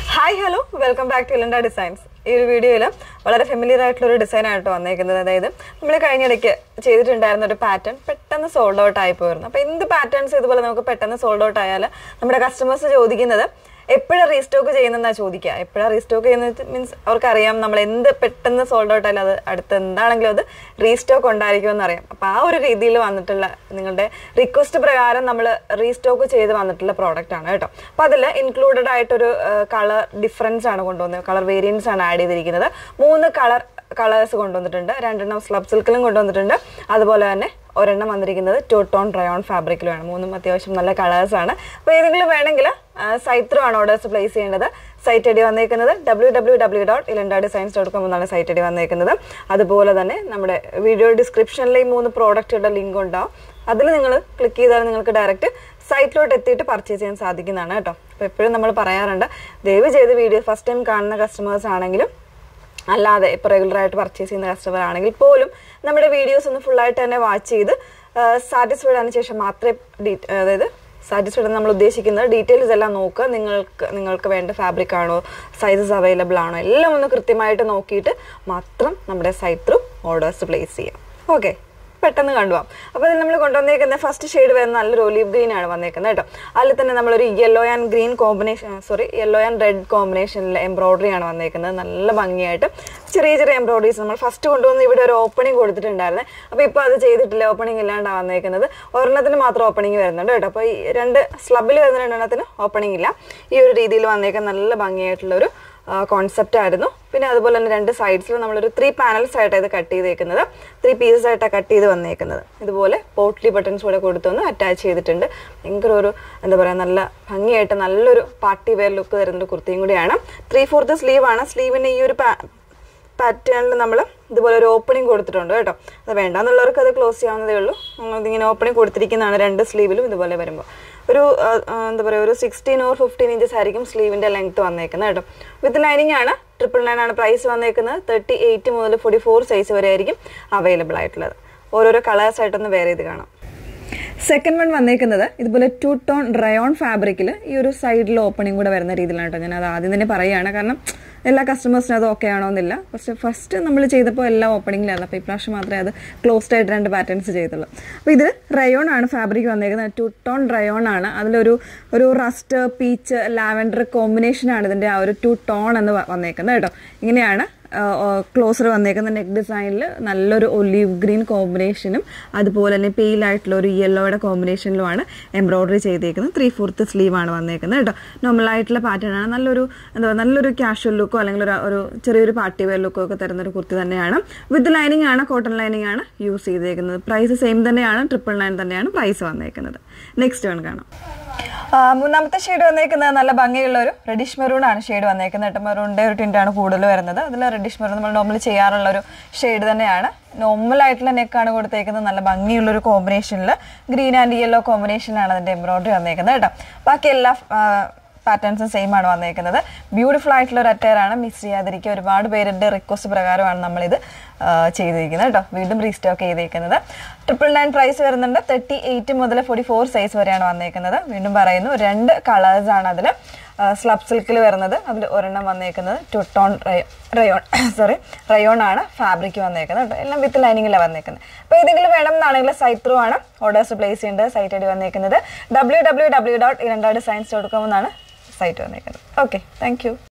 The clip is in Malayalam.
hi hello welcome back to Ilanda designs ഈ ഒരു വീഡിയോയിൽ വളരെ ഫെമിലിയർ ആയിട്ടുള്ള ഒരു ഡിസൈൻ ആയിട്ട് വന്നേക്കുന്നത് അതായത് നമ്മൾ കഴിഞ്ഞിടയ്ക്ക് ചെയ്തിട്ടുണ്ടായിരുന്ന ഒരു പാറ്റേൺ പെട്ടെന്ന് സോൾഡ് ഔട്ട് ആയി പോയിരുന്നു അപ്പോൾ എന്ത് പാറ്റേൺസ് ഇതുപോലെ നമുക്ക് പെട്ടെന്ന് സോൾഡ് ഔട്ട് ആയാൽ നമ്മുടെ കസ്റ്റമേഴ്സ് ചോദിക്കുന്നത് എപ്പോഴാണ് റീസ്റ്റോക്ക് ചെയ്യുന്നതെന്നാണ് ചോദിക്കുക എപ്പോഴാണ് റീസ്റ്റോക്ക് ചെയ്യുന്നത് മീൻസ് അവർക്കറിയാം നമ്മൾ എന്ത് പെട്ടെന്ന് സോൾഡ് ഔട്ട് ആയാലും അത് അടുത്ത് എന്താണെങ്കിലും അത് റീസ്റ്റോക്ക് ഉണ്ടായിരിക്കുമെന്ന് അറിയാം അപ്പോൾ ആ ഒരു രീതിയിൽ വന്നിട്ടുള്ള നിങ്ങളുടെ റിക്വസ്റ്റ് പ്രകാരം നമ്മൾ റീസ്റ്റോക്ക് ചെയ്ത് വന്നിട്ടുള്ള പ്രോഡക്റ്റ് ആണ് കേട്ടോ അപ്പോൾ അതിൽ ഇൻക്ലൂഡഡ് ആയിട്ടൊരു കളർ ഡിഫറൻസ് ആണ് കൊണ്ടുവന്നത് കളർ വേരിയൻസ് ആണ് ആഡ് ചെയ്തിരിക്കുന്നത് മൂന്ന് കളർ കളേഴ്സ് കൊണ്ടുവന്നിട്ടുണ്ട് രണ്ടെണ്ണം സ്ലബ് സിൽക്കിലും കൊണ്ടുവന്നിട്ടുണ്ട് അതുപോലെ തന്നെ ഒരെണ്ണം വന്നിരിക്കുന്നത് ടു ടോൺ ഡ്രയോൺ ഫാബ്രിക്കിലുമാണ് മൂന്നും അത്യാവശ്യം നല്ല കളേഴ്സ് ആണ് അപ്പോൾ ഏതെങ്കിലും വേണമെങ്കിൽ സൈറ്റ് ത്രൂ ആണ് ഓർഡേഴ്സ് പ്ലേസ് ചെയ്യേണ്ടത് സൈറ്റ് ഐ ഡി വന്നേക്കുന്നത് W W W dot Ilanda designs dot com എന്നാണ് സൈറ്റ് ഐ ഡി വന്നേക്കുന്നത് അതുപോലെ തന്നെ നമ്മുടെ വീഡിയോ ഡിസ്ക്രിപ്ഷനിൽ ഈ മൂന്ന് പ്രോഡക്റ്റുകളുടെ ലിങ്ക് ഉണ്ടാവും അതിൽ നിങ്ങൾ ക്ലിക്ക് ചെയ്താൽ നിങ്ങൾക്ക് ഡയറക്റ്റ് സൈറ്റിലോട്ട് എത്തിയിട്ട് പർച്ചേസ് ചെയ്യാൻ സാധിക്കുന്നതാണ് കേട്ടോ അപ്പോൾ എപ്പോഴും നമ്മൾ പറയാറുണ്ട് ദയവ് ചെയ്ത് വീഡിയോ ഫസ്റ്റ് ടൈം കാണുന്ന കസ്റ്റമേഴ്സ് ആണെങ്കിലും അല്ലാതെ ഇപ്പോൾ റെഗുലറായിട്ട് പർച്ചേസ് ചെയ്യുന്ന കസ്റ്റമർ ആണെങ്കിൽ പോലും നമ്മുടെ വീഡിയോസ് ഒന്ന് ഫുള്ളായിട്ട് തന്നെ വാച്ച് ചെയ്ത് സാറ്റിസ്ഫൈഡ് ആയതിനു ശേഷം മാത്രമേ ഡീ- അതായത് സാറ്റിസ്ഫൈഡ് നമ്മൾ ഉദ്ദേശിക്കുന്നത് ഡീറ്റെയിൽസ് എല്ലാം നോക്കുക നിങ്ങൾക്ക് നിങ്ങൾക്ക് വേണ്ട ഫാബ്രിക് ആണോ സൈസസ് അവൈലബിൾ ആണോ എല്ലാം ഒന്ന് കൃത്യമായിട്ട് നോക്കിയിട്ട് മാത്രം നമ്മുടെ സൈറ്റ് ത്രൂ ഓർഡേഴ്സ് പ്ലേസ് ചെയ്യാം ഓക്കെ പെട്ടെന്ന് കണ്ടുപോകാം അപ്പോൾ ഇതിൽ നമ്മൾ കൊണ്ടുവന്നേക്കുന്ന ഫസ്റ്റ് ഷെയ്ഡ് വരുന്ന നല്ലൊരു ഒലീവ് ഗ്രീൻ ആണ് വന്നേക്കുന്നത് കേട്ടോ അതിൽ തന്നെ നമ്മളൊരു yellow and green combination sorry yellow and red കോമ്പിനേഷനിൽ എംബ്രോയിഡറി ആണ് വന്നേക്കുന്നത് നല്ല ഭംഗിയായിട്ട് ചെറിയ ചെറിയ എംബ്രോയിഡറീസ് നമ്മൾ ഫസ്റ്റ് കൊണ്ടുവന്ന് ഇവിടെ ഒരു ഓപ്പണിംഗ് കൊടുത്തിട്ടുണ്ടായിരുന്നു അപ്പോൾ ഇപ്പോൾ അത് ചെയ്തിട്ടില്ല ഓപ്പണിംഗ് ഇല്ലാണ്ടാണ് വന്നേക്കുന്നത് ഒരെണ്ണത്തിന് മാത്രം ഓപ്പണിംഗ് വരുന്നുണ്ട് കേട്ടോ അപ്പോൾ ഈ രണ്ട് സ്ലബിൽ വരുന്ന രണ്ടെണ്ണത്തിന് ഓപ്പണിംഗ് ഇല്ല ഈ ഒരു രീതിയിൽ വന്നേക്കുന്ന നല്ല ഭംഗിയായിട്ടുള്ള ഒരു കോൺസെപ്റ്റ് ആയിരുന്നു പിന്നെ അതുപോലെ തന്നെ രണ്ട് സൈഡ്സിലും നമ്മളൊരു ത്രീ പാനൽസ് ആയിട്ടാണ് ഇത് കട്ട് ചെയ്തേക്കുന്നത് ത്രീ പീസസ് ആയിട്ടാണ് കട്ട് ചെയ്ത് വന്നേക്കുന്നത് ഇതുപോലെ പോട്ട്ലി ബട്ടൺസ് കൂടെ കൊടുത്തൊന്ന് അറ്റാച്ച് ചെയ്തിട്ടുണ്ട് ഭയങ്കര ഒരു എന്താ പറയുക നല്ല ഭംഗിയായിട്ട് നല്ലൊരു പാർട്ടി വെയർ ലുക്ക് തരുന്ന ഒരു കുർത്തിയും കൂടിയാണ് ത്രീ ഫോർത്ത് സ്ലീവ് ആണ് സ്ലീവിന് ഈ ഒരു പാറ്റേണിൽ നമ്മൾ ഇതുപോലെ ഒരു ഓപ്പണിംഗ് കൊടുത്തിട്ടുണ്ട് കേട്ടോ അത് വേണ്ടാന്നുള്ളവർക്ക് അത് ക്ലോസ് ചെയ്യാവുന്നതേ ഉള്ളൂ നമ്മളിതിങ്ങനെ ഓപ്പണിംഗ് കൊടുത്തിരിക്കുന്നതാണ് രണ്ട് സ്ലീവിലും ഇതുപോലെ വരുമ്പോൾ ഒരു ആ, ആ, എന്താ പറയുക ഒരു സിക്സ്റ്റീൻ ഓർ ഫിഫ്റ്റീൻ ഇഞ്ചസ് ആയിരിക്കും സ്ലീവിൻ്റെ ലെങ്ത് വന്നേക്കുന്നത് കേട്ടോ വിത്ത് ലൈനിങ് ആണ് ട്രിപ്പിൾ നയൻ ആണ് പ്രൈസ് വന്നേക്കുന്നത് തേർട്ടി എയ്റ്റ് മുതൽ ഫോർട്ടി ഫോർ സൈസ് വരെ ആയിരിക്കും അവൈലബിൾ ആയിട്ടുള്ളത് ഓരോരോ കളേഴ്സ് ആയിട്ടൊന്ന് വേറെ ചെയ്ത് കാണാം സെക്കൻഡ് വൺ വന്നേക്കുന്നത് ഇതുപോലെ ടു ടോൺ റയോൺ ഫാബ്രിക്കിൽ ഈ ഒരു സൈഡിൽ ഓപ്പണിംഗ് കൂടെ വരുന്ന രീതിയിലാണ് കേട്ടോ ഞാൻ അത് ആദ്യം തന്നെ പറയുകയാണ് കാരണം എല്ലാ കസ്റ്റമേഴ്സിനും അത് ഓക്കെ ആണോന്നില്ല പക്ഷെ ഫസ്റ്റ് നമ്മൾ ചെയ്തപ്പോൾ എല്ലാം ഓപ്പണിംഗിലായിരുന്നു അപ്പോൾ ഇപ്രാവശ്യം മാത്രമേ അത് ക്ലോസ്ഡ് ആയിട്ട് രണ്ട് പാറ്റേൺസ് ചെയ്തുള്ളൂ അപ്പോൾ ഇത് റയോൺ ആണ് ഫാബ്രിക് വന്നേക്കുന്നത് ടു ടോൺ റയോൺ ആണ് അതിലൊരു ഒരു റസ്റ്റ് പീച്ച് ലാവൻഡർ കോമ്പിനേഷൻ ആണ് ഇതിൻ്റെ ആ ഒരു ടു ടോൺ എന്ന് വ- വന്നേക്കുന്നത് കേട്ടോ ഇങ്ങനെയാണ് ക്ലോസർ വന്നേക്കുന്ന നെക്ക് ഡിസൈനിൽ നല്ലൊരു ഒലീവ് ഗ്രീൻ കോമ്പിനേഷനും അതുപോലെ തന്നെ പെയിൽ ആയിട്ടുള്ള ഒരു യെല്ലോയുടെ കോമ്പിനേഷനിലുമാണ് എംബ്രോയിഡറി ചെയ്തേക്കുന്നത് ത്രീ ഫോർത്ത് സ്ലീവ് ആണ് വന്നേക്കുന്നത് കേട്ടോ നോർമൽ ആയിട്ടുള്ള പാറ്റേൺ ആണ് നല്ലൊരു എന്താ പറയുക നല്ലൊരു കാഷ്വൽ ലുക്കോ അല്ലെങ്കിൽ ഒരു ഒരു ചെറിയൊരു പാർട്ടി വെയർ ലുക്കോ ഒക്കെ തരുന്ന ഒരു കുർത്തി തന്നെയാണ് വിത്ത് ലൈനിങ് ആണ് കോട്ടൺ ലൈനിങ് ആണ് യൂസ് ചെയ്തേക്കുന്നത് പ്രൈസ് സെയിം തന്നെയാണ് ട്രിപ്പിൾ നയൻ തന്നെയാണ് പ്രൈസ് വന്നേക്കുന്നത് നെക്സ്റ്റ് വൺ കാണാം ആ, മൂന്നാമത്തെ ഷെയ്ഡ് വന്നേക്കുന്നത് നല്ല ഭംഗിയുള്ള ഒരു റെഡിഷ് മെറൂൺ ആണ് ഷെയ്ഡ് വന്നേക്കുന്നത് കേട്ടോ മെറൂണിൻ്റെ ഒരു ടിൻ്റാണ് കൂടുതൽ വരുന്നത് അതിൽ റെഡിഷ് മെറൂൺ നമ്മൾ നോർമലി ചെയ്യാറുള്ള ഒരു ഷെയ്ഡ് തന്നെയാണ് നോർമൽ ആയിട്ടുള്ള നെക്കാണ് കൊടുത്തേക്കുന്നത് നല്ല ഭംഗിയുള്ള ഒരു കോമ്പിനേഷനിൽ ഗ്രീൻ ആൻഡ് യെല്ലോ കോമ്പിനേഷനിലാണ് അതിൻ്റെ എംബ്രോയിഡറി വന്നേക്കുന്നത് കേട്ടോ ബാക്കി എല്ലാ പാറ്റേൺസും സെയിം ആണ് വന്നേക്കുന്നത് ബ്യൂട്ടിഫുൾ ആയിട്ടുള്ള ഒരു അറ്റയർ ആണ് മിസ് ചെയ്യാതിരിക്കുക ഒരുപാട് പേരുടെ റിക്വസ്റ്റ് പ്രകാരമാണ് നമ്മളിത് ആ, ചെയ്തിരിക്കുന്നത് കേട്ടോ വീണ്ടും റീസ്റ്റോക്ക് ചെയ്തേക്കുന്നത് ട്രിപ്പിൾ നയൻ പ്രൈസ് വരുന്നുണ്ട് തേർട്ടി എയ്റ്റ് മുതൽ ഫോർട്ടി ഫോർ സൈസ് വരെയാണ് വന്നേക്കുന്നത് വീണ്ടും പറയുന്നു രണ്ട് കളേഴ്സ് ആണ് അതിൽ സ്ലബ് സിൽക്കിൽ വരുന്നത് അതിൽ ഒരെണ്ണം വന്നേക്കുന്നത് ടുട്ടോൺ റയോൺ സോറി റയോൺ ആണ് ഫാബ്രിക് വന്നേക്കുന്നത് കേട്ടോ എല്ലാം വിത്ത് ലൈനിങ്ങിലാണ് വന്നേക്കുന്നത് അപ്പോൾ ഏതെങ്കിലും വേണം എന്നാണെങ്കിൽ സൈറ്റ് ത്രൂ ആണ് ഓർഡേഴ്സ് പ്ലേസ് ചെയ്യേണ്ടത് സൈറ്റ് ഐ ഡി വന്നേക്കുന്നത് W W W dot Ilanda designs dot com എന്നാണ് സൈറ്റ് വന്നേക്കുന്നത് ഓക്കെ താങ്ക് യു